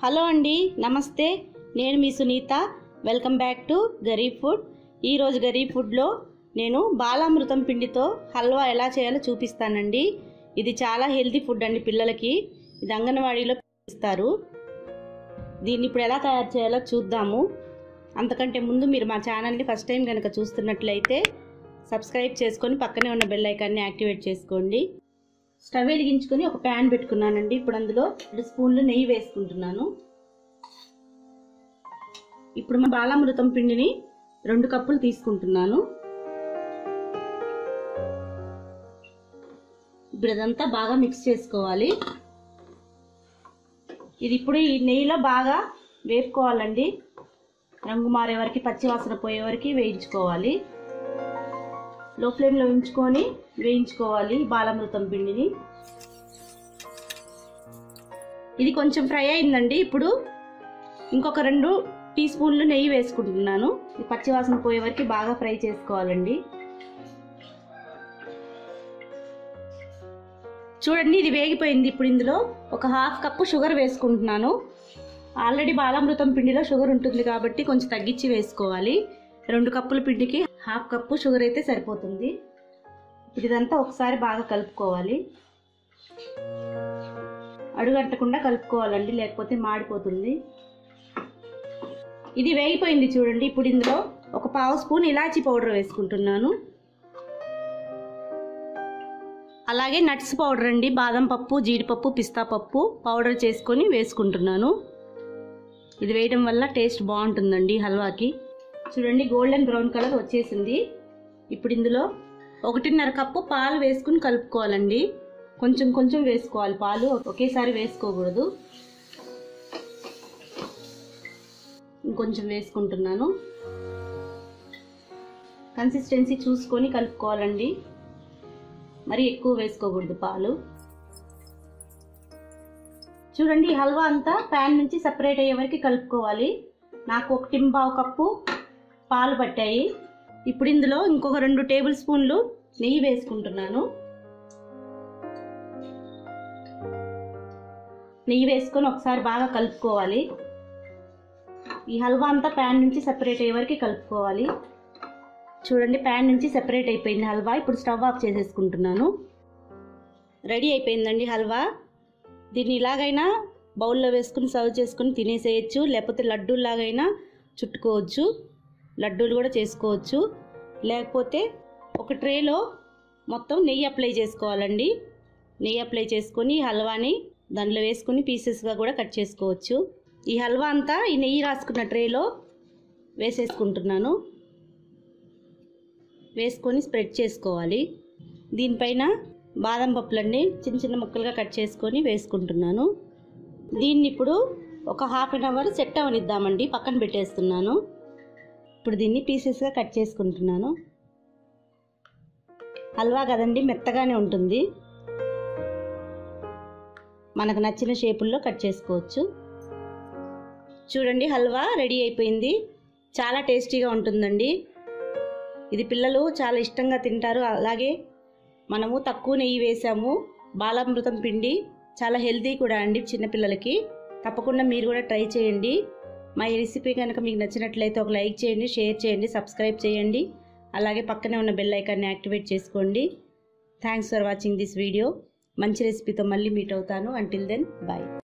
hello అండి నమస్తే నేను మీ Sunita welcome back to Garib food ఈరోజు గరీబ్ ఫుడ్లో నేను బాలామృతం పిండితో హల్వా ఎలా చేయాలో చూపిస్తానండి ఇది చాలా హెల్తీ ఫుడ్ అండి పిల్లలకి ఇది అంగన్వాడీలో ఇస్తారు దీన్ని ఇప్పుడు ఎలా తయారు చేయాలో చూద్దాము అంతకంటే ముందు మీరు మా ఛానల్ని ఫస్ట్ టైం కనుక చూస్తున్నట్లయితే సబ్స్క్రైబ్ చేసుకొని పక్కనే ఉన్న బెల్ ఐకాన్ని యాక్టివేట్ చేసుకోండి స్టవ్ వెలిగించుకొని ఒక ప్యాన్ పెట్టుకున్నానండి ఇప్పుడు అందులో రెండు స్పూన్లు నెయ్యి వేసుకుంటున్నాను ఇప్పుడు మా బాలామృతం పిండిని రెండు కప్పులు తీసుకుంటున్నాను ఇప్పుడు ఇదంతా బాగా మిక్స్ చేసుకోవాలి ఇది ఇప్పుడు ఈ నెయ్యిలో బాగా వేపుకోవాలండి రంగు మారే వరకు పచ్చివాసన పోయే వరకు వేయించుకోవాలి లో ఫ్లేమ్లో ఉంచుకొని వేయించుకోవాలి బాలామృతం పిండిని ఇది కొంచెం ఫ్రై అయిందండి ఇప్పుడు ఇంకొక రెండు టీ స్పూన్లు నెయ్యి వేసుకుంటున్నాను ఈ పచ్చివాసన పోయే వరకు బాగా ఫ్రై చేసుకోవాలండి చూడండి ఇది వేగిపోయింది ఇప్పుడు ఇందులో ఒక హాఫ్ కప్పు షుగర్ వేసుకుంటున్నాను ఆల్రెడీ బాలామృతం పిండిలో షుగర్ ఉంటుంది కాబట్టి కొంచెం తగ్గించి వేసుకోవాలి రెండు కప్పుల పిండికి హాఫ్ కప్పు షుగర్ అయితే సరిపోతుంది ఇప్పుడు ఇదంతా ఒకసారి బాగా కలుపుకోవాలి అడుగంటకుండా కలుపుకోవాలండి లేకపోతే మాడిపోతుంది ఇది వేగిపోయింది చూడండి ఇప్పుడు ఇందులో ఒక పావు స్పూన్ ఇలాచీ పౌడర్ వేసుకుంటున్నాను అలాగే నట్స్ పౌడర్ అండి బాదం పప్పు జీడిపప్పు పిస్తా పప్పు పౌడర్ చేసుకొని వేసుకుంటున్నాను ఇది వేయడం వల్ల టేస్ట్ బాగుంటుందండి హల్వాకి చూడండి గోల్డెన్ బ్రౌన్ కలర్ వచ్చేసింది ఇప్పుడు ఇందులో ఒకటిన్నర కప్పు పాలు వేసుకుని కలుపుకోవాలండి కొంచెం కొంచెం వేసుకోవాలి పాలు ఒకేసారి వేసుకోకూడదు ఇంకొంచెం వేసుకుంటున్నాను కన్సిస్టెన్సీ చూసుకొని కలుపుకోవాలండి మరి ఎక్కువ వేసుకోకూడదు పాలు చూడండి హల్వా అంతా ప్యాన్ నుంచి సపరేట్ అయ్యే వరకు కలుపుకోవాలి నాకు ఒక టింబావు కప్పు పాలు పట్టాయి ఇప్పుడు ఇందులో ఇంకొక రెండు టేబుల్ స్పూన్లు నెయ్యి వేసుకుంటున్నాను నెయ్యి వేసుకొని ఒకసారి బాగా కలుపుకోవాలి ఈ హల్వా అంతా ప్యాన్ నుంచి సపరేట్ అయ్యే వరకు కలుపుకోవాలి చూడండి ప్యాన్ నుంచి సెపరేట్ అయిపోయింది హల్వా ఇప్పుడు స్టవ్ ఆఫ్ చేసేసుకుంటున్నాను రెడీ అయిపోయిందండి హల్వా దీన్ని ఇలాగైనా బౌల్లో వేసుకుని సర్వ్ చేసుకుని తినేసేయచ్చు లేకపోతే లడ్డూలాగైనా చుట్టుకోవచ్చు లడ్డూలు కూడా చేసుకోవచ్చు లేకపోతే ఒక ట్రేలో మొత్తం నెయ్యి అప్లై చేసుకోవాలండి నెయ్యి అప్లై చేసుకొని హల్వాని దాంట్లో వేసుకొని పీసెస్గా కూడా కట్ చేసుకోవచ్చు ఈ హల్వా అంతా ఈ నెయ్యి రాసుకున్న ట్రేలో వేసేసుకుంటున్నాను వేసుకొని స్ప్రెడ్ చేసుకోవాలి దీనిపైన బాదం పప్పులన్నీ చిన్న చిన్న ముక్కలుగా కట్ చేసుకొని వేసుకుంటున్నాను దీన్ని ఇప్పుడు ఒక హాఫ్ అన్ అవర్ సెట్ అవనిద్దామండి పక్కన పెట్టేస్తున్నాను ఇప్పుడు దీన్ని పీసెస్గా కట్ చేసుకుంటున్నాను హల్వా కదండి మెత్తగానే ఉంటుంది మనకు నచ్చిన షేపుల్లో కట్ చేసుకోవచ్చు చూడండి హల్వా రెడీ అయిపోయింది చాలా టేస్టీగా ఉంటుందండి ఇది పిల్లలు చాలా ఇష్టంగా తింటారు అలాగే మనము తక్కువ నెయ్యి వేసాము బాలామృతం పిండి చాలా హెల్తీ కూడా అండి చిన్నపిల్లలకి తప్పకుండా మీరు కూడా ట్రై చేయండి మా ఈ రెసిపీ కనుక మీకు నచ్చినట్లయితే ఒక లైక్ చేయండి షేర్ చేయండి సబ్స్క్రైబ్ చేయండి అలాగే పక్కనే ఉన్న బెల్ ఐకాన్ని యాక్టివేట్ చేసుకోండి thanks for watching this video మంచి రెసిపీతో మళ్ళీ మీట్ అవుతాను అంటిల్ దెన్ బాయ్